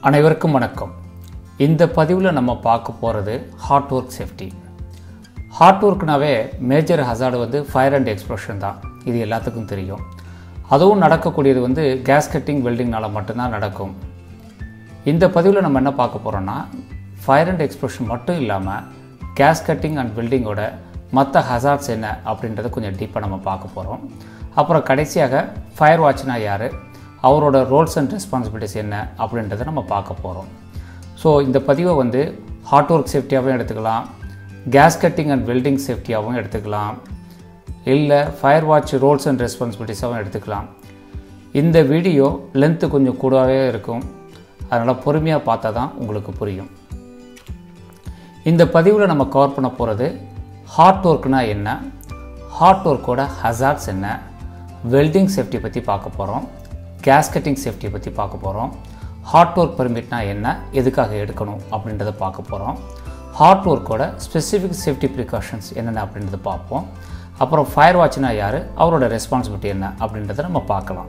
அனைவருக்கும் வணக்கம் இந்த பதிவில் நம்ம பார்க்க போகிறது ஹார்ட் ஒர்க் சேஃப்டி ஹார்ட் ஒர்க்னாவே மேஜர் ஹசார்டு வந்து ஃபயர் அண்ட் எக்ஸ்ப்ளோஷன் தான் இது எல்லாத்துக்கும் தெரியும் அதுவும் நடக்கக்கூடியது வந்து கேஸ் கட்டிங் வெல்டிங்னால மட்டும்தான் நடக்கும் இந்த பதிவில் நம்ம என்ன பார்க்க போகிறோம்னா ஃபயர் அண்ட் எக்ஸ்ப்ளோஷன் மட்டும் இல்லாமல் கேஸ் கட்டிங் அண்ட் வெல்டிங்கோட மற்ற ஹசார்ட்ஸ் என்ன அப்படின்றத கொஞ்சம் டீப்பாக நம்ம பார்க்க போகிறோம் அப்புறம் கடைசியாக ஃபயர் வாட்ச்னா யார் அவரோட ரோல்ஸ் அண்ட் ரெஸ்பான்சிபிலிட்டிஸ் என்ன அப்படின்றத நம்ம பார்க்க போகிறோம் ஸோ இந்த பதிவை வந்து ஹார்ட் ஒர்க் சேஃப்டியாகவும் எடுத்துக்கலாம் கேஸ் கட்டிங் அண்ட் வெல்டிங் சேஃப்டியாகவும் எடுத்துக்கலாம் இல்லை ஃபயர் வாட்ச் ரோல்ஸ் அண்ட் ரெஸ்பான்சிபிலிட்டிஸாகவும் எடுத்துக்கலாம் இந்த வீடியோ லென்த்து கொஞ்சம் கூடவே இருக்கும் அதனால் பொறுமையாக பார்த்தா தான் உங்களுக்கு புரியும் இந்த பதிவில் நம்ம கவர் பண்ண போகிறது ஹார்ட் ஒர்க்னா என்ன ஹார்ட் ஒர்க்கோட ஹசார்ட்ஸ் என்ன வெல்டிங் சேஃப்டி பற்றி பார்க்க போகிறோம் கேஸ் கட்டிங் சேஃப்டி பற்றி பார்க்க போகிறோம் ஹார்ட் ஒர்க் பெர்மிட்னா என்ன எதுக்காக எடுக்கணும் அப்படின்றத பார்க்க போகிறோம் ஹார்ட் ஒர்க்கோட ஸ்பெசிஃபிக் சேஃப்டி ப்ரிகாஷன்ஸ் என்னென்ன அப்படின்றத பார்ப்போம் அப்புறம் ஃபயர் வாட்ச்னா யார் அவரோட ரெஸ்பான்சிபிலிட்டி என்ன அப்படின்றத நம்ம பார்க்கலாம்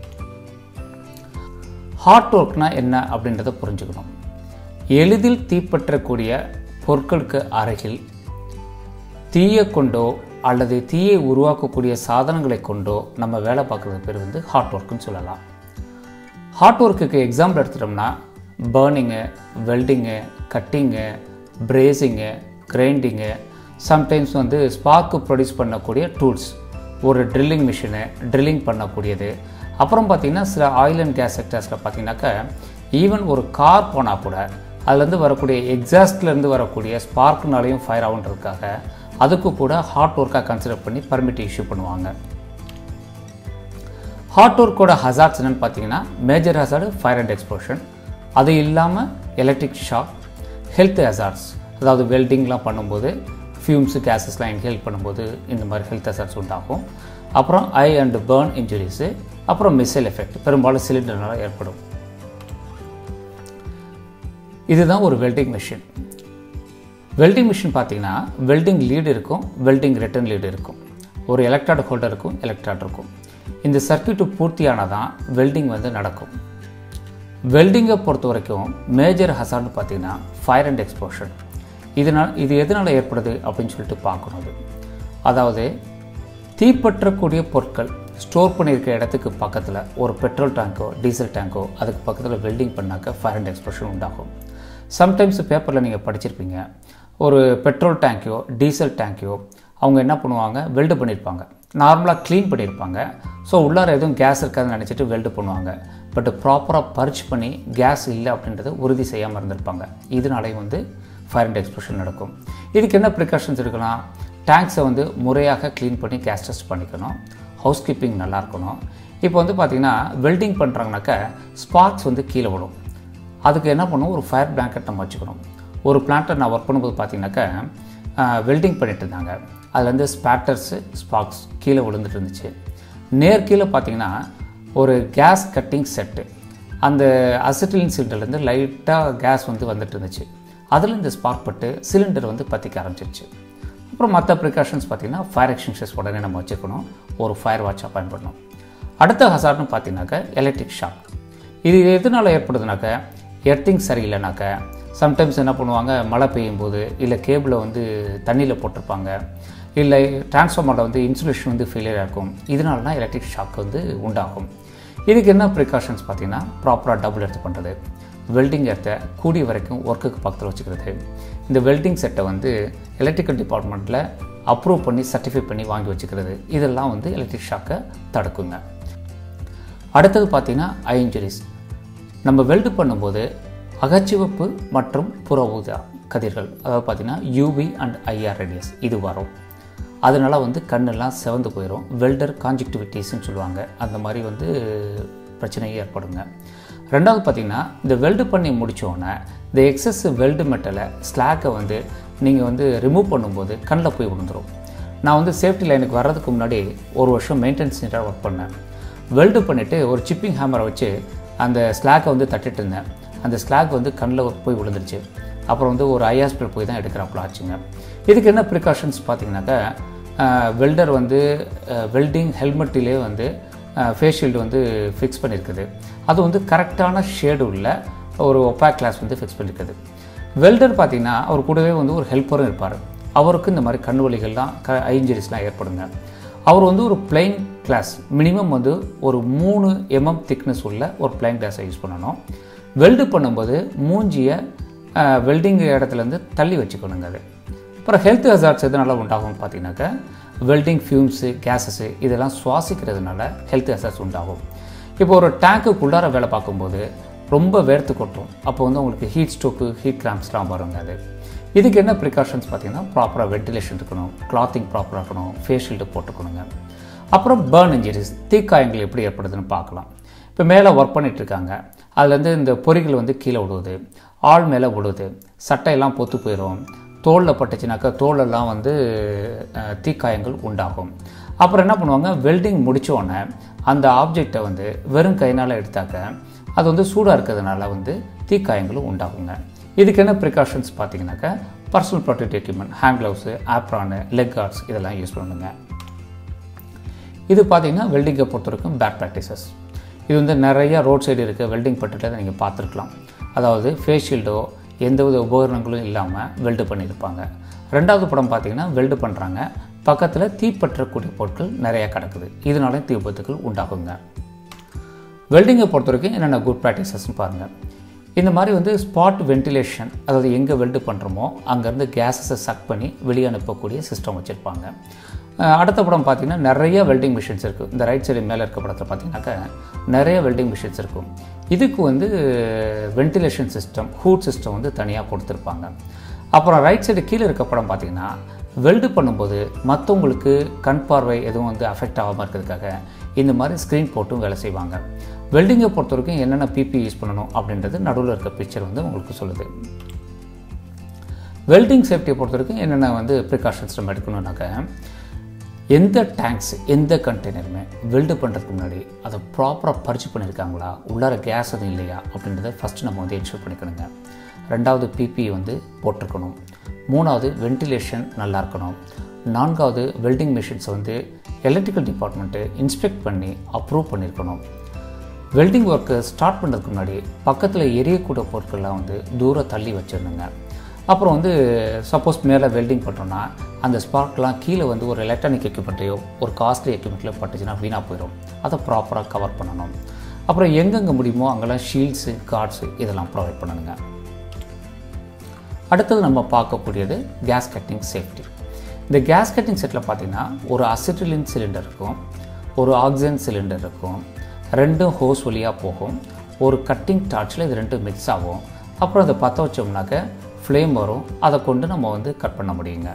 ஹார்ட் ஒர்க்னா என்ன அப்படின்றத புரிஞ்சுக்கணும் எளிதில் தீப்பற்றக்கூடிய பொருட்களுக்கு அருகில் தீயை கொண்டோ அல்லது தீயை உருவாக்கக்கூடிய சாதனங்களை கொண்டோ நம்ம வேலை பார்க்குறது பேர் வந்து ஹார்ட் ஒர்க்குன்னு சொல்லலாம் ஹார்ட் ஒர்க்குக்கு எக்ஸாம்பிள் எடுத்துட்டோம்னா burning welding cutting brazing grinding sometimes வந்து ஸ்பார்க்கு ப்ரொடியூஸ் பண்ணக்கூடிய டூல்ஸ் ஒரு ட்ரில்லிங் மிஷினு ட்ரில்லிங் பண்ணக்கூடியது அப்புறம் பார்த்திங்கன்னா சில ஆயில் அண்ட் கேஸ் செக்டர்ஸில் பார்த்தீங்கன்னாக்கா ஈவன் ஒரு கார் போனால் கூட அதுலேருந்து வரக்கூடிய எக்ஸாஸ்ட்லேருந்து வரக்கூடிய ஸ்பார்க்குனாலையும் ஃபயர் ஆகுன்றதுக்காக அதுக்கு கூட ஹார்ட் ஒர்க்காக கன்சிடர் பண்ணி பர்மிட் இஷ்யூ பண்ணுவாங்க ஹார்ட் ஒர்க்கோட ஹசார்ட்ஸ் என்னென்னு பார்த்தீங்கன்னா major hazard fire and explosion அது இல்லாமல் எலக்ட்ரிக் ஷாக் ஹெல்த் ஹசார்ட்ஸ் அதாவது வெல்டிங்லாம் பண்ணும்போது ஃபியூம்ஸு கேஸஸ்லாம் இன்ஹேல் பண்ணும்போது இந்த மாதிரி ஹெல்த் ஹசார்ட்ஸ் உண்டாகும் அப்புறம் ஐ அண்ட் பேர்ன் இன்ஜுரிஸு அப்புறம் மிசைல் எஃபெக்ட் பெரும்பாலும் சிலிண்டர்னால ஏற்படும் இதுதான் ஒரு வெல்டிங் மிஷின் வெல்டிங் மிஷின் பார்த்தீங்கன்னா வெல்டிங் லீடு இருக்கும் வெல்டிங் ரிட்டன் லீடு இருக்கும் ஒரு எலக்ட்ராட் ஹோல்டர் இருக்கும் எலக்ட்ராட் இருக்கும் இந்த சர்க்கியூட்டு பூர்த்தியானால் தான் வெல்டிங் வந்து நடக்கும் வெல்டிங்கை பொறுத்த வரைக்கும் மேஜர் ஹசார்டு பார்த்தீங்கன்னா ஃபயர் அண்ட் எக்ஸ்ப்ளோஷன் இதனால் இது எதனால் ஏற்படுது அப்படின்னு சொல்லிட்டு பார்க்கணும் அது அதாவது தீப்பற்றக்கூடிய பொருட்கள் ஸ்டோர் பண்ணியிருக்க இடத்துக்கு பக்கத்தில் ஒரு பெட்ரோல் டேங்கோ டீசல் டேங்கோ அதுக்கு பக்கத்தில் வெல்டிங் பண்ணாக்க ஃபயர் அண்ட் எக்ஸ்ப்ளோஷன் உண்டாகும் சம்டைம்ஸ் பேப்பரில் நீங்கள் படிச்சிருப்பீங்க ஒரு பெட்ரோல் டேங்கையோ டீசல் டேங்கையோ அவங்க என்ன பண்ணுவாங்க வெல்டு பண்ணியிருப்பாங்க நார்மலாக க்ளீன் பண்ணியிருப்பாங்க ஸோ உள்ளார எதுவும் கேஸ் இருக்காதுன்னு நினச்சிட்டு வெல்டு பண்ணுவாங்க பட் ப்ராப்பராக பர்ச் பண்ணி கேஸ் இல்லை அப்படின்றத உறுதி செய்யாமல் இருந்திருப்பாங்க இதனாலேயும் வந்து ஃபயர் அண்ட் எக்ஸ்ப்ளோஷன் நடக்கும் இதுக்கு என்ன ப்ரிகாஷன்ஸ் எடுக்கலாம் டேங்க்ஸை வந்து முறையாக க்ளீன் பண்ணி கேஸ் டெஸ்ட் பண்ணிக்கணும் ஹவுஸ் கீப்பிங் நல்லா இருக்கணும் இப்போ வந்து பார்த்திங்கன்னா வெல்டிங் பண்ணுறாங்கனாக்கா ஸ்பார்க்ஸ் வந்து கீழே விடும் அதுக்கு என்ன பண்ணுவோம் ஒரு ஃபயர் பிளாங்கெட் நம்ம வச்சுக்கணும் ஒரு பிளான்ட்டை நான் ஒர்க் பண்ணும்போது பார்த்தீங்கன்னாக்கா வெல்டிங் பண்ணிட்டு இருந்தாங்க அதில் வந்து ஸ்பேட்டர்ஸு ஸ்பார்க்ஸ் கீழே விழுந்துட்டு இருந்துச்சு நேர் கீழே பார்த்தீங்கன்னா ஒரு கேஸ் கட்டிங் செட்டு அந்த அசிட்டிலின் சிலிண்டர்லேருந்து லைட்டாக கேஸ் வந்து வந்துட்டு இருந்துச்சு அதில் இந்த ஸ்பார்க் பட்டு சிலிண்டர் வந்து பற்றிக்க ஆரம்பிச்சிருச்சு அப்புறம் மற்ற ப்ரிகாஷன்ஸ் பார்த்திங்கன்னா ஃபயர் எக்ஸ்டிங்ஷர்ஸ் உடனே நம்ம வச்சுக்கணும் ஒரு ஃபயர் வாட்சாக பயன்படணும் அடுத்த ஹசார்ட்னு பார்த்தீங்கன்னாக்கா எலக்ட்ரிக் ஷாக் இது எதனால் ஏற்படுதுனாக்க எர்த்திங் சரியில்லைனாக்க சம்டைம்ஸ் என்ன பண்ணுவாங்க மழை பெய்யும் போது இல்லை கேபிளை வந்து தண்ணியில் போட்டிருப்பாங்க இல்லை டிரான்ஸ்ஃபார்மரில் வந்து இன்சுலேஷன் வந்து ஃபெயிலியர் இருக்கும் இதனால தான் எலக்ட்ரிக் ஷாக் வந்து உண்டாகும் இதுக்கு என்ன ப்ரிகாஷன்ஸ் பார்த்திங்கன்னா ப்ராப்பராக டபுள் எடுத்து பண்ணுறது வெல்டிங் எடுத்த கூடிய வரைக்கும் ஒர்க்குக்கு பக்கத்தில் வச்சுக்கிறது இந்த வெல்டிங் செட்டை வந்து எலக்ட்ரிக்கல் டிபார்ட்மெண்ட்டில் அப்ரூவ் பண்ணி சர்டிஃபை பண்ணி வாங்கி வச்சுக்கிறது இதெல்லாம் வந்து எலக்ட்ரிக் ஷாக்கை தடுக்குங்க அடுத்தது பார்த்திங்கன்னா ஐ இன்ஜுரிஸ் நம்ம வெல்டு பண்ணும்போது அகச்சிவப்பு மற்றும் புற ஊதா கதிர்கள் அதாவது பார்த்திங்கன்னா யூவி அண்ட் ஐஆர் ரேடியஸ் இது வரும் அதனால் வந்து கண்ணெல்லாம் செவந்து போயிடும் வெல்டர் கான்ஜெக்டிவிட்டிஸ்ன்னு சொல்லுவாங்க அந்த மாதிரி வந்து பிரச்சனையே ஏற்படுங்க ரெண்டாவது பார்த்திங்கன்னா இந்த வெல்டு பண்ணி முடித்தோடனே இந்த எக்ஸஸ் வெல்டு மெட்டலை ஸ்லாக்கை வந்து நீங்கள் வந்து ரிமூவ் பண்ணும்போது கண்ணில் போய் விழுந்துடும் நான் வந்து சேஃப்டி லைனுக்கு வர்றதுக்கு முன்னாடி ஒரு வருஷம் மெயின்டெனன்ஸ் நீட்டாக ஒர்க் பண்ணேன் வெல்டு பண்ணிவிட்டு ஒரு சிப்பிங் ஹேமரை வச்சு அந்த ஸ்லாக்கை வந்து தட்டிட்டு இருந்தேன் அந்த ஸ்லாக் வந்து கண்ணில் போய் விழுந்துருச்சு அப்புறம் வந்து ஒரு ஐ ஹாஸ்பிட்டல் போய் தான் எடுக்கிறாப்புல ஆச்சுங்க இதுக்கு என்ன ப்ரிகாஷன்ஸ் பார்த்தீங்கன்னாக்கா வெல்டர் வந்து வெல்டிங் ஹெல்மெட்டிலே வந்து ஃபேஸ் ஷீல்டு வந்து ஃபிக்ஸ் பண்ணியிருக்குது அது வந்து கரெக்டான ஷேடு உள்ள ஒரு ஒப்பாக் கிளாஸ் வந்து ஃபிக்ஸ் பண்ணியிருக்குது வெல்டர் பார்த்தீங்கன்னா அவர் கூடவே வந்து ஒரு ஹெல்ப்பரும் இருப்பார் அவருக்கு இந்த மாதிரி கண் வலிகள்லாம் க இன்ஜுரிஸ்லாம் ஏற்படுங்க அவர் வந்து ஒரு பிளைன் கிளாஸ் மினிமம் வந்து ஒரு மூணு எம்எம் திக்னஸ் உள்ள ஒரு பிளைன் கிளாஸை யூஸ் பண்ணணும் வெல்டு பண்ணும்போது மூஞ்சியை வெல்டிங் இடத்துலேருந்து தள்ளி வச்சுக்கணுங்க அது அப்புறம் ஹெல்த் ஹசார்ட்ஸ் எதனால் உண்டாகும் பார்த்தீங்கன்னாக்கா வெல்டிங் ஃபியூம்ஸு கேஸஸு இதெல்லாம் சுவாசிக்கிறதுனால ஹெல்த் ஹசார்ட்ஸ் உண்டாகும் இப்போ ஒரு டேங்க்குள்ளார வேலை பார்க்கும்போது ரொம்ப வேர்த்து கொட்டும் அப்போ வந்து உங்களுக்கு ஹீட் ஸ்ட்ரோக்கு ஹீட் கிராம்ஸ்லாம் வருங்க அது இதுக்கு என்ன ப்ரிகாஷன்ஸ் பார்த்தீங்கன்னா ப்ராப்பராக வென்டிலேஷன் இருக்கணும் கிளாத்திங் ப்ராப்பராக இருக்கணும் ஃபேஸ் ஷீல்டு போட்டுக்கணுங்க அப்புறம் பேர்ன் இன்ஜுரிஸ் தீக்காயங்கள் எப்படி ஏற்படுதுன்னு பார்க்கலாம் இப்போ மேலே ஒர்க் பண்ணிட்டு இருக்காங்க அதுலேருந்து இந்த பொறிகள் வந்து கீழே விடுவது ஆள் மேலே விடுவது சட்டையெல்லாம் பொத்து போயிடும் தோலில் பட்டுச்சுனாக்கா தோலெல்லாம் வந்து அஹ், தீக்காயங்கள் உண்டாகும் அப்புறம் என்ன பண்ணுவாங்க வெல்டிங் உடனே அந்த ஆப்ஜெக்டை வந்து வெறும் கைனால் எடுத்தாக்க அது வந்து சூடாக இருக்கிறதுனால வந்து தீக்காயங்களும் உண்டாகுங்க இதுக்கு என்ன ப்ரிகாஷன்ஸ் பார்த்தீங்கன்னாக்கா personal protect equipment hand gloves apron leg guards இதெல்லாம் யூஸ் பண்ணுங்க இது பார்த்தீங்கன்னா வெல்டிங்கை பொறுத்த வரைக்கும் பேட் ப்ராக்டிசஸ் இது வந்து நிறைய ரோட் சைடு இருக்க வெல்டிங் பட்டுகளை நீங்கள் பார்த்துருக்கலாம் அதாவது ஃபேஸ் ஷீல்டோ எந்தவித உபகரணங்களும் இல்லாமல் வெல்டு பண்ணியிருப்பாங்க ரெண்டாவது படம் பார்த்தீங்கன்னா வெல்டு பண்ணுறாங்க பக்கத்தில் தீப்பற்றக்கூடிய பொருட்கள் நிறையா கிடக்குது இதனால தீ விபத்துக்கள் உண்டாகுங்க வெல்டிங்கை பொறுத்த வரைக்கும் என்னென்ன குட் ப்ராக்டிசஸ்னு பாருங்கள் இந்த மாதிரி வந்து ஸ்பாட் வென்டிலேஷன் அதாவது எங்கே வெல்டு பண்ணுறோமோ அங்கேருந்து கேஸஸை சக் பண்ணி வெளியே அனுப்பக்கூடிய சிஸ்டம் வச்சுருப்பாங்க அஹ் அடுத்த படம் பார்த்தீங்கன்னா நிறைய வெல்டிங் மிஷின்ஸ் இருக்குது இந்த ரைட் சைடு மேலே இருக்க படத்தை பார்த்தீங்கன்னாக்கா நிறைய வெல்டிங் மிஷின்ஸ் இருக்கும் இதுக்கு வந்து வென்டிலேஷன் சிஸ்டம் ஹூட் சிஸ்டம் வந்து தனியாக கொடுத்துருப்பாங்க அப்புறம் ரைட் சைடு கீழே இருக்க படம் பார்த்தீங்கன்னா வெல்டு பண்ணும்போது மற்றவங்களுக்கு கண் பார்வை எதுவும் வந்து அஃபெக்ட் ஆகாமல் இருக்கிறதுக்காக இந்த மாதிரி ஸ்க்ரீன் போட்டும் வேலை செய்வாங்க வெல்டிங்கை பொறுத்த வரைக்கும் என்னென்ன பிபி யூஸ் பண்ணணும் அப்படின்றது நடுவில் இருக்க பிக்சர் வந்து உங்களுக்கு சொல்லுது வெல்டிங் சேஃப்டியை பொறுத்த வரைக்கும் என்னென்ன வந்து ப்ரிகாஷன்ஸ் நம்ம எடுக்கணும்னாக்க எந்த டேங்க்ஸ் எந்த கண்டெய்னருமே வெல்டு பண்ணுறதுக்கு முன்னாடி அதை ப்ராப்பராக பறிச்சு பண்ணியிருக்காங்களா உள்ளார கேஸ் எதுவும் இல்லையா அப்படின்றத ஃபஸ்ட்டு நம்ம வந்து என்ஷூர் பண்ணிக்கணுங்க ரெண்டாவது பிபி வந்து போட்டிருக்கணும் மூணாவது வென்டிலேஷன் நல்லா இருக்கணும் நான்காவது வெல்டிங் மிஷின்ஸை வந்து எலக்ட்ரிக்கல் டிபார்ட்மெண்ட்டு இன்ஸ்பெக்ட் பண்ணி அப்ரூவ் பண்ணியிருக்கணும் வெல்டிங் ஒர்க்கு ஸ்டார்ட் பண்ணுறதுக்கு முன்னாடி பக்கத்தில் எரியக்கூடிய பொருட்கள்லாம் வந்து தூரம் தள்ளி வச்சிடணுங்க அப்புறம் வந்து சப்போஸ் மேலே வெல்டிங் பண்ணுறோன்னா அந்த ஸ்பார்க்லாம் கீழே வந்து ஒரு எலக்ட்ரானிக் எக்யூப்மெண்ட்டையோ ஒரு காஸ்ட்லி எக்யூப்மெண்ட்லையோ பட்டுச்சுன்னா வீணாக போயிடும் அதை ப்ராப்பராக கவர் பண்ணணும் அப்புறம் எங்கெங்கே முடியுமோ அங்கெல்லாம் ஷீல்ட்ஸு கார்ட்ஸு இதெல்லாம் ப்ரொவைட் பண்ணணுங்க அடுத்தது நம்ம பார்க்கக்கூடியது கேஸ் கட்டிங் சேஃப்டி இந்த கேஸ் கட்டிங் செட்டில் பார்த்தீங்கன்னா ஒரு அசிட்டிலின் சிலிண்டர் இருக்கும் ஒரு ஆக்சிஜன் சிலிண்டர் இருக்கும் ரெண்டும் ஹோஸ் வழியாக போகும் ஒரு கட்டிங் டார்ச்சில் இது ரெண்டும் மிக்ஸ் ஆகும் அப்புறம் அதை பற்ற வச்சோம்னாக்க ஃப்ளேம் வரும் அதை கொண்டு நம்ம வந்து கட் பண்ண முடியுங்க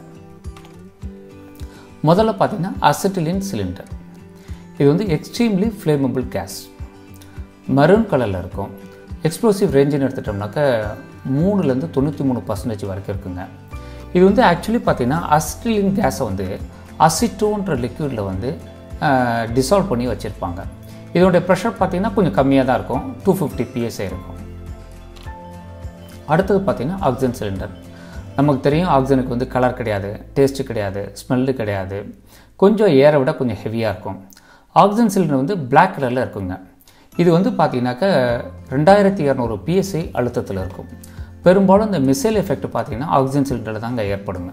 முதல்ல பார்த்தீங்கன்னா அசிட்டிலின் சிலிண்டர் இது வந்து எக்ஸ்ட்ரீம்லி ஃப்ளேமபிள் கேஸ் மரூன் கலரில் இருக்கும் எக்ஸ்ப்ளோசிவ் ரேஞ்சுன்னு எடுத்துட்டோம்னாக்க மூணுலேருந்து தொண்ணூற்றி மூணு பர்சன்டேஜ் வரைக்கும் இருக்குங்க இது வந்து ஆக்சுவலி பார்த்தீங்கன்னா அசிட்டிலின் கேஸை வந்து அசிட்டோன்ற லிக்யூடில் வந்து டிசால்வ் பண்ணி வச்சுருப்பாங்க இதனுடைய ப்ரெஷர் பார்த்தீங்கன்னா கொஞ்சம் கம்மியாக தான் இருக்கும் டூ ஃபிஃப்டி பிஎஸ்ஐ இருக்கும் அடுத்தது பார்த்தீங்கன்னா ஆக்சிஜன் சிலிண்டர் நமக்கு தெரியும் ஆக்சிஜனுக்கு வந்து கலர் கிடையாது டேஸ்ட்டு கிடையாது ஸ்மெல்லு கிடையாது கொஞ்சம் ஏரை விட கொஞ்சம் ஹெவியாக இருக்கும் ஆக்சிஜன் சிலிண்டர் வந்து Black கலரில் இருக்குங்க இது வந்து பார்த்தீங்கன்னாக்க ரெண்டாயிரத்தி இரநூறு பிஎஸ்ஐ அழுத்தத்தில் இருக்கும் பெரும்பாலும் இந்த மிசைல் எஃபெக்ட் பார்த்தீங்கன்னா ஆக்சிஜன் சிலிண்டரில் தாங்க ஏற்படுங்க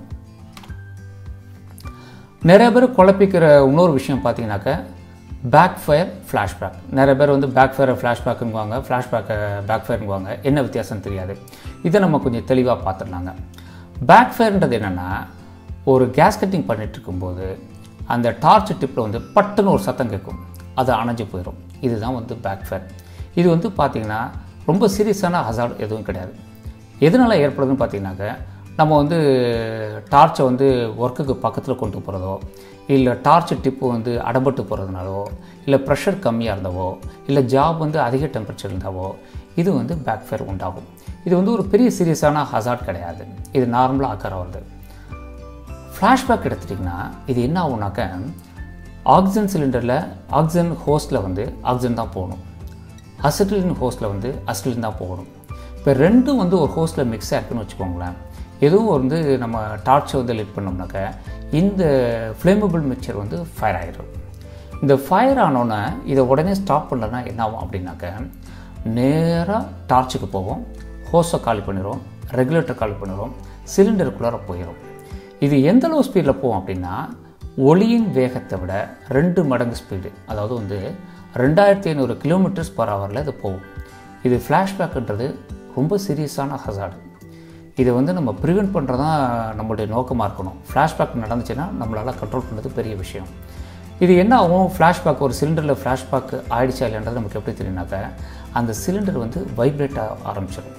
நிறைய பேர் குழப்பிக்கிற இன்னொரு விஷயம் பார்த்தீங்கன்னாக்க பேக் ஃபயர் ஃப்ளாஷ்பேக் நிறைய பேர் வந்து பேக் ஃபயரை ஃப்ளாஷ்பேக்குங்குவாங்க ஃப்ளாஷ்பேக்கை பேக் ஃபயருங்குவாங்க என்ன வித்தியாசம் தெரியாது இதை நம்ம கொஞ்சம் தெளிவாக பார்த்துடலாங்க பேக் ஃபயர்ன்றது என்னென்னா ஒரு கேஸ் கட்டிங் பண்ணிட்டு இருக்கும்போது அந்த டார்ச் டிப்பில் வந்து பட்டுன்னு ஒரு சத்தம் கேட்கும் அது அணைஞ்சு போயிடும் இதுதான் வந்து பேக் ஃபயர் இது வந்து பார்த்திங்கன்னா ரொம்ப சீரியஸான ஹசார்ட் எதுவும் கிடையாது எதனால் ஏற்படுதுன்னு பார்த்தீங்கன்னாக்க நம்ம வந்து டார்ச்சை வந்து ஒர்க்குக்கு பக்கத்தில் கொண்டு போகிறதோ இல்லை டார்ச் டிப்பு வந்து அடம்பட்டு போகிறதுனாலோ இல்லை ப்ரெஷர் கம்மியாக இருந்தவோ இல்லை ஜாப் வந்து அதிக டெம்பரேச்சர் இருந்தாவோ இது வந்து பேக் ஃபயர் உண்டாகும் இது வந்து ஒரு பெரிய சீரியஸான ஹசார்ட் கிடையாது இது நார்மலாக ஆக்கார வருது ஃப்ளாஷ்பேக் எடுத்துட்டிங்கன்னா இது என்ன ஆகுனாக்க ஆக்சிஜன் சிலிண்டரில் ஆக்சிஜன் ஹோஸ்ட்டில் வந்து ஆக்சிஜன் தான் போகணும் அசிட்டிலின் ஹோஸ்ட்டில் வந்து அசிட்டிலின் தான் போகணும் இப்போ ரெண்டும் வந்து ஒரு ஹோஸ்ட்டில் மிக்ஸ் ஆகிருக்குன்னு வச்சுக்கோங்களேன் எதுவும் வந்து நம்ம டார்ச்சை வந்து லிட் பண்ணோம்னாக்க இந்த ஃப்ளேமபிள் மிக்சர் வந்து ஃபயர் ஆகிடும் இந்த ஃபயர் ஆனோன்னே இதை உடனே ஸ்டாப் பண்ணலன்னா என்ன ஆகும் அப்படின்னாக்க நேராக டார்ச்சுக்கு போவோம் ஹோஸை காலி பண்ணிடுவோம் ரெகுலேட்டர் காலி பண்ணிடுவோம் சிலிண்டருக்குள்ளார போயிடும் இது எந்த அளவு ஸ்பீடில் போகும் அப்படின்னா ஒளியின் வேகத்தை விட ரெண்டு மடங்கு ஸ்பீடு அதாவது வந்து ரெண்டாயிரத்தி ஐநூறு கிலோமீட்டர்ஸ் பர் ஹவரில் இது போகும் இது ஃப்ளாஷ்பேக்குன்றது ரொம்ப சீரியஸான ஹசார்டு இதை வந்து நம்ம ப்ரிவெண்ட் பண்ணுறது தான் நம்மளுடைய நோக்கமாக இருக்கணும் ஃப்ளாஷ்பேக் நடந்துச்சுன்னா நம்மளால் கண்ட்ரோல் பண்ணுறது பெரிய விஷயம் இது என்ன ஆகும் ஃப்ளாஷ்பேக் ஒரு சிலிண்டரில் ஃப்ளாஷ்பேக் ஆயிடுச்சா இல்லைன்றது நமக்கு எப்படி தெரியும்னாக்க அந்த சிலிண்டர் வந்து வைப்ரேட் ஆக ஆரம்பிச்சிடும்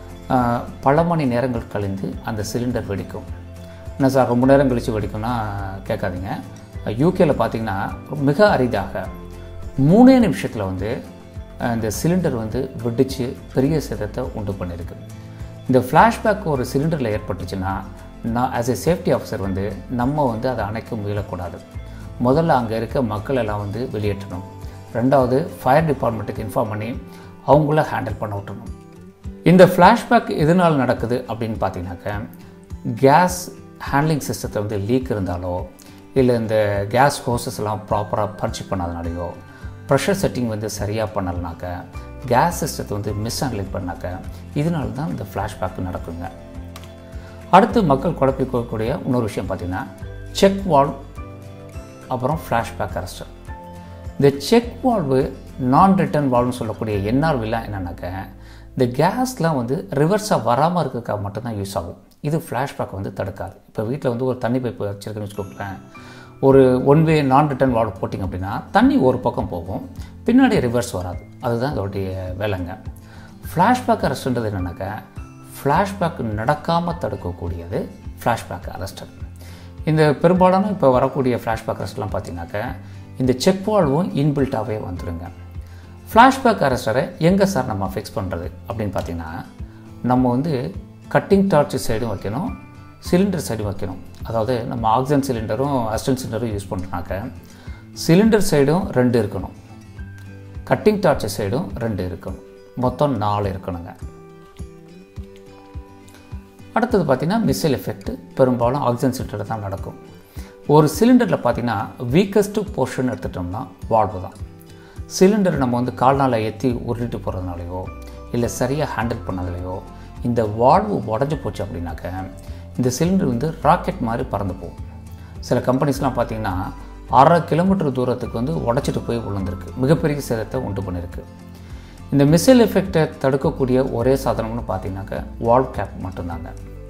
ஆஹ் பல மணி நேரங்கள் கழிந்து அந்த சிலிண்டர் வெடிக்கும் என்ன சார் ரொம்ப நேரம் கழித்து வெடிக்கும்னா கேட்காதீங்க யூகேல பார்த்தீங்கன்னா மிக அரிதாக மூணே நிமிஷத்தில் வந்து அஹ், இந்த சிலிண்டர் வந்து வெடித்து பெரிய சேதத்தை உண்டு பண்ணியிருக்கு இந்த ஃப்ளாஷ்பேக் ஒரு சிலிண்டரில் ஏற்பட்டுச்சுன்னா நான் ஆஸ் எ சேஃப்டி ஆஃபீஸர் வந்து நம்ம வந்து அதை அணைக்க முயலக்கூடாது முதல்ல அங்கே இருக்க மக்கள் எல்லாம் வந்து வெளியேற்றணும் ரெண்டாவது ஃபயர் டிபார்ட்மெண்ட்டுக்கு இன்ஃபார்ம் பண்ணி அவங்கள ஹேண்டில் பண்ண விட்டணும் இந்த ஃப்ளாஷ்பேக் எதனால் நடக்குது அப்படின்னு பார்த்தீங்கன்னாக்க கேஸ் ஹேண்ட்லிங் சிஸ்டத்தில் வந்து லீக் இருந்தாலோ இல்லை இந்த கேஸ் ஹோசஸ் எல்லாம் ப்ராப்பராக பர்ச் பண்ணாதனாலையோ ப்ரெஷர் செட்டிங் வந்து சரியாக பண்ணலைனாக்க கேஸ் சிஸ்டத்தை வந்து மிஸ் ஹேண்ட்லிங் பண்ணாக்க இதனால தான் இந்த ஃப்ளாஷ்பேக் நடக்குங்க அடுத்து மக்கள் குழப்பிக்கக்கூடிய இன்னொரு விஷயம் பார்த்தீங்கன்னா செக் வால்வ் அப்புறம் ஃப்ளாஷ்பேக் அரெஸ்டர் இந்த செக் வால்வு நான் ரிட்டர்ன் வால்வ்னு சொல்லக்கூடிய என்ஆர்விலாம் என்னன்னாக்க இந்த கேஸ்லாம் வந்து ரிவர்ஸாக வராமல் இருக்கிறதுக்காக மட்டும்தான் யூஸ் ஆகும் இது ஃப்ளாஷ்பேக் வந்து தடுக்காது இப்போ வீட்டில் வந்து ஒரு தண்ணி பைப் வச்சுருக்குன்னு வச்சுக்கோங்களேன் ஒரு ஒன் வே நான் ரிட்டர்ன் வால்வ் போட்டிங்க அப்படின்னா தண்ணி ஒரு பக்கம் போகும் பின்னாடி ரிவர்ஸ் வராது அதுதான் இதோடைய வேலைங்க ஃப்ளாஷ்பேக் அரெஸ்ட்ன்றது என்னன்னாக்க ஃப்ளாஷ்பேக் நடக்காமல் தடுக்கக்கூடியது ஃப்ளாஷ்பேக் அரெஸ்டர் இந்த பெரும்பாலான இப்போ வரக்கூடிய ஃப்ளாஷ்பேக் அரெஸ்ட்லாம் பார்த்தீங்கன்னாக்க இந்த செக் வால்வும் இன்பில்ட்டாகவே வந்துடுங்க ஃப்ளாஷ்பேக் அரெஸ்டரை எங்கே சார் நம்ம ஃபிக்ஸ் பண்ணுறது அப்படின்னு பார்த்தீங்கன்னா நம்ம வந்து கட்டிங் டார்ச் சைடும் வைக்கணும் சிலிண்டர் சைடும் வைக்கணும் அதாவது நம்ம ஆக்சிஜன் சிலிண்டரும் அஸ்டன் சிலிண்டரும் யூஸ் பண்ணுறனாக்க சிலிண்டர் சைடும் ரெண்டு இருக்கணும் கட்டிங் டார்ச் சைடும் ரெண்டு இருக்கணும் மொத்தம் நாலு இருக்கணுங்க அடுத்தது பார்த்திங்கன்னா மிசைல் எஃபெக்ட் பெரும்பாலும் ஆக்சிஜன் சிலிண்டர் தான் நடக்கும் ஒரு சிலிண்டரில் பார்த்தீங்கன்னா வீக்கஸ்ட் போர்ஷன் எடுத்துட்டோம்னா வால்வு தான் சிலிண்டர் நம்ம வந்து கால்நாளை ஏற்றி உருட்டிட்டு போகிறதுனாலையோ இல்லை சரியாக ஹேண்டில் பண்ணதுலையோ இந்த வால்வு உடஞ்சி போச்சு அப்படின்னாக்க இந்த சிலிண்டர் வந்து ராக்கெட் மாதிரி பறந்து போகும் சில கம்பெனிஸ்லாம் பார்த்தீங்கன்னா அரை கிலோமீட்டர் தூரத்துக்கு வந்து உடச்சிட்டு போய் விழுந்திருக்கு மிகப்பெரிய சேதத்தை உண்டு பண்ணியிருக்கு இந்த மிசைல் எஃபெக்டை தடுக்கக்கூடிய ஒரே சாதனம்னு பார்த்தீங்கன்னாக்க வால்வ் கேப் மட்டும்தாங்க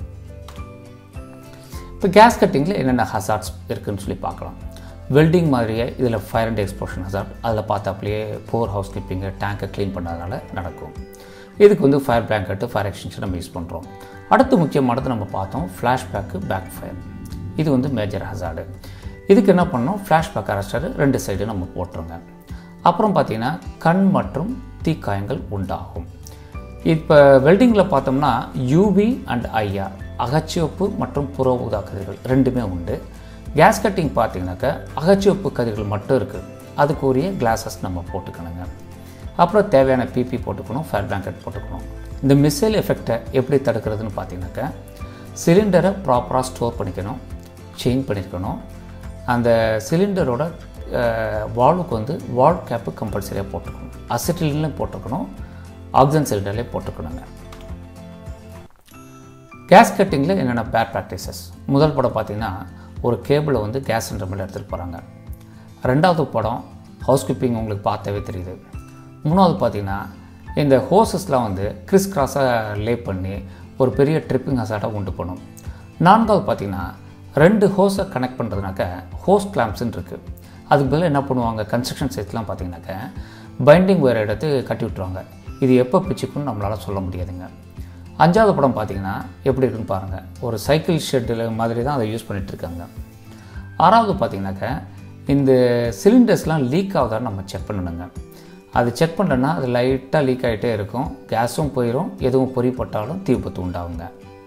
இப்போ கேஸ் கட்டிங்கில் என்னென்ன ஹசார்ட்ஸ் இருக்குன்னு சொல்லி பார்க்கலாம் வெல்டிங் மாதிரியே இதில் ஃபயர் அண்ட் எக்ஸ்ப்ளோஷன் ஹசார்ட் அதில் பார்த்தாப்லேயே போர் ஹவுஸ் கீப்பிங்கு டேங்கை க்ளீன் பண்ணாதனால நடக்கும் இதுக்கு வந்து ஃபயர் பிளாங்கெட்டு ஃபயர் எக்ஸ்டென்ஷன் நம்ம யூஸ் பண்ணுறோம் அடுத்து முக்கியமானது நம்ம பார்த்தோம் ஃப்ளாஷ்பேக்கு பேக் ஃபயர் இது வந்து மேஜர் ஹசார்டு இதுக்கு என்ன பண்ணோம் ஃப்ளாஷ்பேக் அரெஸ்டர் ரெண்டு சைடு நம்ம போட்டுருங்க அப்புறம் பார்த்தீங்கன்னா கண் மற்றும் தீக்காயங்கள் உண்டாகும் இப்போ வெல்டிங்கில் பார்த்தோம்னா யூவி அண்ட் ஐஆர் அகச்சிவப்பு மற்றும் புற ஊதா கதிர்கள் ரெண்டுமே உண்டு கேஸ் கட்டிங் பார்த்தீங்கன்னாக்கா அகச்சிவப்பு கதிர்கள் மட்டும் இருக்குது அதுக்குரிய கிளாஸஸ் நம்ம போட்டுக்கணுங்க அப்புறம் தேவையான பிபி போட்டுக்கணும் ஃபயர் பிளாங்கெட் போட்டுக்கணும் இந்த மிசைல் எஃபெக்டை எப்படி தடுக்கிறதுன்னு பார்த்தீங்கன்னாக்கா சிலிண்டரை ப்ராப்பராக ஸ்டோர் பண்ணிக்கணும் செயின் பண்ணியிருக்கணும் அந்த சிலிண்டரோட வால்வுக்கு வந்து வால்வ் கேப்பு கம்பல்சரியாக போட்டுக்கணும் அசிட்டிலையும் போட்டுக்கணும் ஆக்சிஜன் சிலிண்டர்லேயே போட்டுக்கணுங்க கேஸ் கட்டிங்கில் என்னென்ன பேட் ப்ராக்டிசஸ் முதல் படம் பார்த்தீங்கன்னா ஒரு கேபிளை வந்து கேஸ் சிலிண்டர் மேலே எடுத்துகிட்டு போகிறாங்க ரெண்டாவது படம் ஹவுஸ் கீப்பிங் உங்களுக்கு பார்த்தாவே தெரியுது மூணாவது பார்த்தீங்கன்னா இந்த ஹோசஸ்லாம் வந்து கிறிஸ் கிராஸாக லே பண்ணி ஒரு பெரிய ட்ரிப்பிங் ஹசார்டாக உண்டு பண்ணும் நான்காவது பார்த்தீங்கன்னா ரெண்டு ஹோஸை கனெக்ட் பண்ணுறதுனாக்க ஹோஸ் கிளாம்ப்ஸ்ன்னு இருக்குது அதுக்கு பதிலாக என்ன பண்ணுவாங்க கன்ஸ்ட்ரக்ஷன் சைட்ஸ்லாம் பார்த்தீங்கன்னாக்க பைண்டிங் வேறு எடுத்து கட்டி விட்ருவாங்க இது எப்போ பிச்சுக்குன்னு நம்மளால் சொல்ல முடியாதுங்க அஞ்சாவது படம் பார்த்தீங்கன்னா எப்படி இருக்குன்னு பாருங்கள் ஒரு சைக்கிள் ஷெட்டில் மாதிரி தான் அதை யூஸ் பண்ணிகிட்டு இருக்காங்க ஆறாவது பார்த்தீங்கன்னாக்க இந்த சிலிண்டர்ஸ்லாம் லீக் ஆகுதான்னு நம்ம செக் பண்ணணுங்க அது செக் பண்ணலன்னா அது லைட்டாக லீக் ஆகிட்டே இருக்கும் கேஸும் போயிடும் எதுவும் பொறிப்பட்டாலும் தீவிபத்து உண்டாகுங்க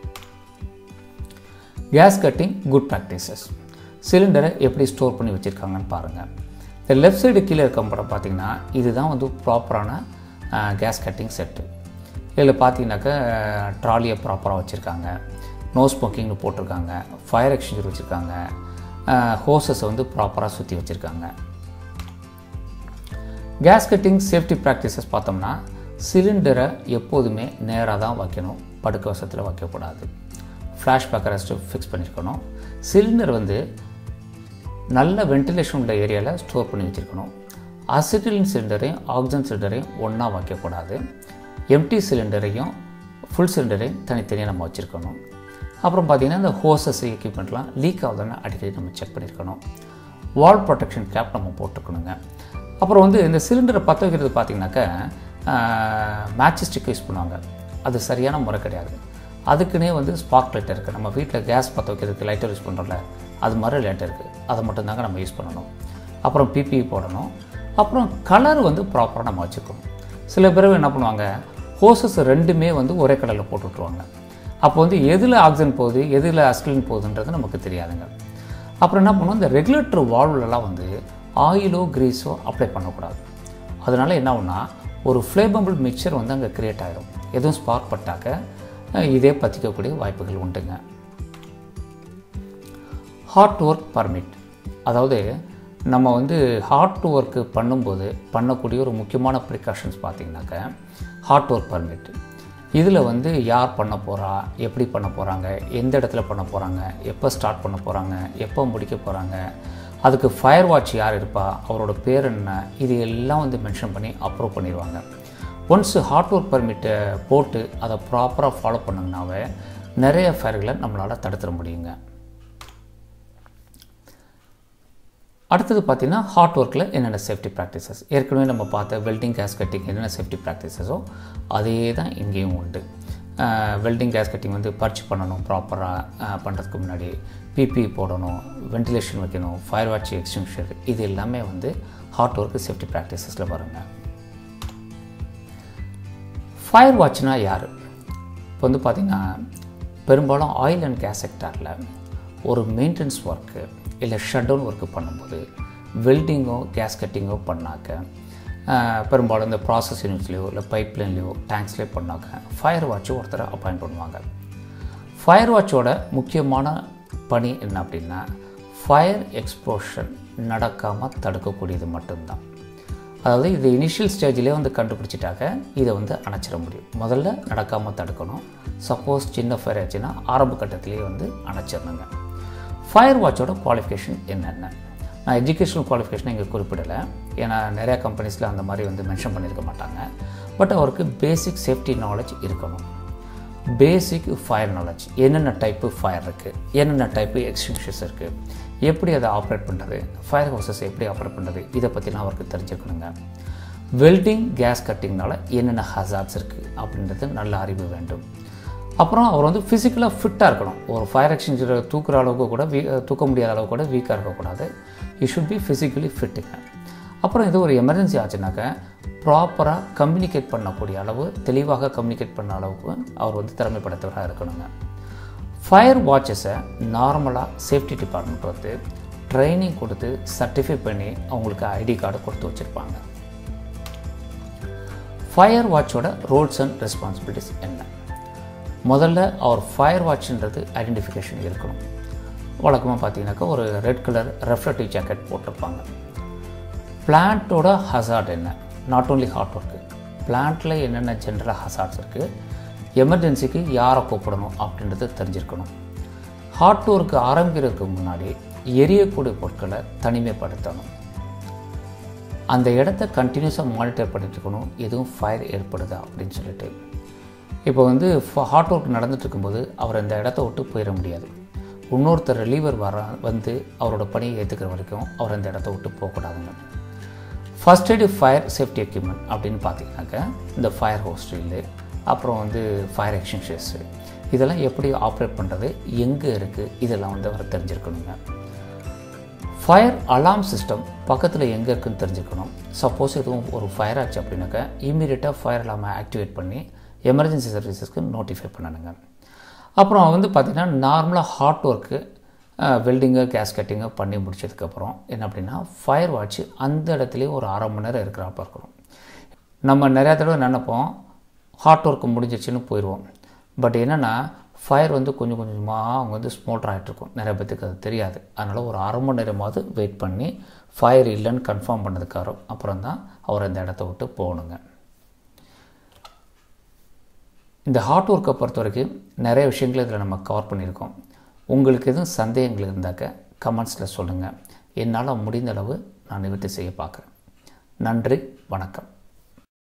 கேஸ் கட்டிங் குட் ப்ராக்டிசஸ் சிலிண்டரை எப்படி ஸ்டோர் பண்ணி வச்சுருக்காங்கன்னு பாருங்கள் இந்த லெஃப்ட் சைடு கீழே இருக்க படம் பார்த்தீங்கன்னா இதுதான் வந்து ப்ராப்பரான கேஸ் கட்டிங் செட்டு இதில் பார்த்தீங்கன்னாக்கா ட்ராலியை ப்ராப்பராக வச்சுருக்காங்க நோ ஸ்மோக்கிங்னு போட்டிருக்காங்க ஃபயர் எக்ஸ்சேஞ்சர் வச்சுருக்காங்க ஹோசஸை வந்து ப்ராப்பராக சுற்றி வச்சுருக்காங்க கேஸ் கட்டிங் சேஃப்டி ப்ராக்டிசஸ் பார்த்தோம்னா சிலிண்டரை எப்போதுமே நேராக தான் வைக்கணும் படுக்க வசத்தில் வைக்கக்கூடாது ஃப்ளாஷ் பேக்கரஸ்ட்டு ஃபிக்ஸ் பண்ணியிருக்கணும் சிலிண்டர் வந்து நல்ல வென்டிலேஷன் உள்ள ஏரியாவில் ஸ்டோர் பண்ணி வச்சுருக்கணும் அசிட்டிலின் சிலிண்டரையும் ஆக்சிஜன் சிலிண்டரையும் ஒன்றா வைக்கக்கூடாது எம்டி சிலிண்டரையும் ஃபுல் சிலிண்டரையும் தனித்தனியாக நம்ம வச்சுருக்கணும் அப்புறம் பார்த்திங்கன்னா இந்த ஹோசஸ் எக்யூப்மெண்ட்லாம் லீக் ஆகுதுன்னு அடிக்கடி நம்ம செக் பண்ணியிருக்கணும் வால் ப்ரொடெக்ஷன் கேப் நம்ம போட்டுக்கணுங்க அப்புறம் வந்து இந்த சிலிண்டரை பற்ற வைக்கிறது பார்த்திங்கனாக்கா மேட்ச் ஸ்டிக் யூஸ் பண்ணுவாங்க அது சரியான முறை கிடையாது அதுக்குன்னே வந்து ஸ்பார்க் லைட்டர் இருக்குது நம்ம வீட்டில் கேஸ் பற்ற வைக்கிறதுக்கு லைட்டர் யூஸ் பண்ணுறோம்ல அது மாதிரி லைட்டர் இருக்குது அதை மட்டும்தாங்க நம்ம யூஸ் பண்ணணும் அப்புறம் பிபி போடணும் அப்புறம் கலர் வந்து ப்ராப்பராக நம்ம வச்சுக்கணும் சில பேர் என்ன பண்ணுவாங்க ஹோசஸ் ரெண்டுமே வந்து ஒரே கலரில் போட்டு விட்ருவாங்க அப்போ வந்து எதில் ஆக்சிஜன் போகுது எதில் அஸ்கிலின் போகுதுன்றது நமக்கு தெரியாதுங்க அப்புறம் என்ன பண்ணுவோம் இந்த ரெகுலேட்டர் வால்வ்லலாம் வந்து ஆயிலோ கிரீஸோ அப்ளை பண்ணக்கூடாது அதனால் என்ன ஆகும்னா ஒரு ஃப்ளேபபிள் மிக்சர் வந்து அங்கே க்ரியேட் ஆகிடும் எதுவும் ஸ்பார்க் பட்டாக்க இதே பற்றிக்கக்கூடிய வாய்ப்புகள் உண்டுங்க ஹார்ட் ஒர்க் பர்மிட் அதாவது நம்ம வந்து ஹார்ட் ஒர்க்கு பண்ணும்போது பண்ணக்கூடிய ஒரு முக்கியமான ப்ரிகாஷன்ஸ் பார்த்திங்கனாக்க ஹார்ட் ஒர்க் பர்மிட் இதில் வந்து யார் பண்ண போகிறா எப்படி பண்ண போகிறாங்க எந்த இடத்துல பண்ண போகிறாங்க எப்போ ஸ்டார்ட் பண்ண போகிறாங்க எப்போ முடிக்க போகிறாங்க அதுக்கு ஃபயர் வாட்ச் யார் இருப்பா அவரோட பேர் என்ன இது எல்லாம் வந்து மென்ஷன் பண்ணி அப்ரூவ் பண்ணிடுவாங்க ஒன்ஸ் ஹார்ட் ஒர்க் பர்மிட்டை போட்டு அதை ப்ராப்பராக ஃபாலோ பண்ணிங்கனாவே நிறைய ஃபயர்களை நம்மளால் தடுத்துட முடியுங்க அடுத்தது பார்த்திங்கன்னா ஹார்ட் ஒர்க்கில் என்னென்ன சேஃப்டி ப்ராக்டிசஸ் ஏற்கனவே நம்ம பார்த்த வெல்டிங் கேஸ் கட்டிங் என்னென்ன சேஃப்டி ப்ராக்டிசஸோ அதே தான் இங்கேயும் உண்டு வெல்டிங் கேஸ் கட்டிங் வந்து பர்ச் பண்ணணும் ப்ராப்பராக பண்ணுறதுக்கு முன்னாடி பிபி போடணும் வென்டிலேஷன் வைக்கணும் ஃபயர் வாட்ச் எக்ஸ்டிங்ஷர் இது எல்லாமே வந்து ஹார்ட் ஒர்க்கு சேஃப்டி ப்ராக்டிசஸில் வருங்க ஃபயர் வாட்ச்னா யார் இப்போ வந்து பார்த்திங்கன்னா பெரும்பாலும் ஆயில் அண்ட் கேஸ் செக்டாரில் ஒரு மெயின்டெனன்ஸ் ஒர்க்கு இல்லை ஷட் டவுன் ஒர்க்கு பண்ணும்போது வெல்டிங்கோ கேஸ் கட்டிங்கோ பண்ணாக்க பெரும்பாலும் இந்த ப்ராசஸ் யூனிட்ஸ்லையோ இல்லை பைப்லைன்லையோ டேங்க்ஸ்லேயோ பண்ணாக்க ஃபயர் வாட்ச் ஒருத்தரை அப்பாயிண்ட் பண்ணுவாங்க ஃபயர் வாட்சோட முக்கியமான பணி என்ன அப்படின்னா ஃபயர் எக்ஸ்ப்ளோஷன் நடக்காமல் தடுக்கக்கூடியது மட்டும்தான் அதாவது இது இனிஷியல் ஸ்டேஜ்லேயே வந்து கண்டுபிடிச்சிட்டாக்க இதை வந்து அணைச்சிட முடியும் முதல்ல நடக்காமல் தடுக்கணும் சப்போஸ் சின்ன ஃபயர் ஆச்சுன்னா ஆரம்ப கட்டத்திலேயே வந்து அணைச்சிடணுங்க ஃபயர் வாட்சோட குவாலிஃபிகேஷன் என்னென்ன நான் எஜுகேஷனல் குவாலிஃபிகேஷன் இங்கே குறிப்பிடலை ஏன்னா நிறையா கம்பெனிஸில் அந்த மாதிரி வந்து மென்ஷன் பண்ணியிருக்க மாட்டாங்க பட் அவருக்கு பேசிக் சேஃப்டி நாலேஜ் இருக்கணும் பேசிக் ஃபயர் நாலேஜ் என்னென்ன டைப்பு ஃபயர் இருக்குது என்னென்ன டைப்பு எக்ஸ்டிங்ஷர்ஸ் இருக்குது எப்படி அதை ஆப்ரேட் பண்ணுறது ஃபயர் ஹவுசஸ் எப்படி ஆப்ரேட் பண்ணுறது இதை பற்றிலாம் அவருக்கு தெரிஞ்சுக்கணுங்க வெல்டிங் கேஸ் கட்டிங்னால என்னென்ன ஹசார்ட்ஸ் இருக்குது அப்படின்றது நல்ல அறிவு வேண்டும் அப்புறம் அவர் வந்து ஃபிசிக்கலாக ஃபிட்டாக இருக்கணும் ஒரு ஃபயர் எக்ஸ்டிங்ஷரை தூக்குற அளவுக்கு கூட வீ தூக்க முடியாத அளவுக்கு கூட வீக்காக இருக்கக்கூடாது யூ ஷுட் பி ஃபிசிக்கலி ஃபிட்டுங்க அப்புறம் இது ஒரு எமர்ஜென்சி ஆச்சுனாக்க ப்ராப்பராக கம்யூனிகேட் பண்ணக்கூடிய அளவு தெளிவாக கம்யூனிகேட் பண்ண அளவுக்கு அவர் வந்து திறமைப்படுத்தவராக இருக்கணுங்க ஃபயர் வாட்சஸை நார்மலாக சேஃப்டி டிபார்ட்மெண்ட் வந்து ட்ரைனிங் கொடுத்து சர்டிஃபை பண்ணி அவங்களுக்கு ஐடி கார்டு கொடுத்து வச்சுருப்பாங்க ஃபயர் வாட்சோட ரோல்ஸ் அண்ட் ரெஸ்பான்சிபிலிட்டிஸ் என்ன முதல்ல அவர் ஃபயர் வாட்ச்ன்றது ஐடென்டிஃபிகேஷன் இருக்கணும் வழக்கமாக பார்த்தீங்கன்னாக்கா ஒரு ரெட் கலர் ரெஃப்ளெக்டிவ் ஜாக்கெட் போட்டிருப்பாங்க பிளான்ட்டோட ஹசார்ட் என்ன நாட் ஓன்லி ஹார்ட் ஒர்க்கு பிளான்ட்டில் என்னென்ன ஜென்ரலாக ஹசார்ட்ஸ் இருக்குது எமர்ஜென்சிக்கு யாரை கூப்பிடணும் அப்படின்றது தெரிஞ்சிருக்கணும் ஹார்ட் ஒர்க்கு ஆரம்பிக்கிறதுக்கு முன்னாடி எரியக்கூடிய பொருட்களை தனிமைப்படுத்தணும் அந்த இடத்த கண்டினியூஸாக மானிட்டர் பண்ணிட்டு இருக்கணும் எதுவும் ஃபயர் ஏற்படுதா அப்படின்னு சொல்லிட்டு இப்போ வந்து ஹார்ட் ஒர்க் நடந்துட்டு இருக்கும்போது அவர் அந்த இடத்த விட்டு போயிட முடியாது இன்னொருத்தர் ரிலீவர் வர வந்து அவரோட பணியை ஏற்றுக்கிற வரைக்கும் அவர் அந்த இடத்த விட்டு போகக்கூடாதுங்க first aid fire safety equipment அப்படின்னு பார்த்தீங்கன்னாக்க இந்த ஃபயர் ஹோஸ்டில்லு அப்புறம் வந்து ஃபயர் எக்ஸ்டிங்ஷர்ஸு இதெல்லாம் எப்படி ஆப்ரேட் பண்ணுறது எங்கே இருக்குது இதெல்லாம் வந்து அவர் தெரிஞ்சிருக்கணுங்க ஃபயர் அலாம் சிஸ்டம் பக்கத்தில் எங்கே இருக்குன்னு தெரிஞ்சுக்கணும் சப்போஸ் எதுவும் ஒரு ஃபயர் ஆச்சு அப்படின்னாக்கா இமீடியட்டாக ஃபயர் அலாமை ஆக்டிவேட் பண்ணி எமர்ஜென்சி சர்வீசஸ்க்கு நோட்டிஃபை பண்ணணுங்க அப்புறம் வந்து பார்த்திங்கன்னா நார்மலாக hot work welding gas cutting பண்ணி முடிச்சதுக்கப்புறம் என்ன அப்படின்னா ஃபயர் வாட்ச் அந்த இடத்துலையே ஒரு அரை மணி நேரம் இருக்கிறாப்ப இருக்கணும் நம்ம நிறையா தடவை நினைப்போம் ஹார்ட் ஒர்க் முடிஞ்சிருச்சுன்னு போயிடுவோம் பட் என்னென்னா ஃபயர் வந்து கொஞ்சம் கொஞ்சமாக அவங்க வந்து ஸ்மோல்டர் ஆகிட்ருக்கும் நிறைய பேத்துக்கு அது தெரியாது அதனால் ஒரு அரை மணி நேரமாவது வெயிட் பண்ணி ஃபயர் இல்லைன்னு கன்ஃபார்ம் பண்ணதுக்காரம் அப்புறம் தான் அவர் அந்த இடத்த விட்டு போகணுங்க இந்த ஹார்ட் ஒர்க்கை பொறுத்த வரைக்கும் நிறைய விஷயங்கள் இதில் நம்ம கவர் பண்ணியிருக்கோம் உங்களுக்கு எதுவும் சந்தேகங்கள் இருந்தாக்க கமெண்ட்ஸில் சொல்லுங்கள் என்னால் முடிந்த அளவு நான் நிவர்த்தி செய்ய பார்க்குறேன் நன்றி வணக்கம்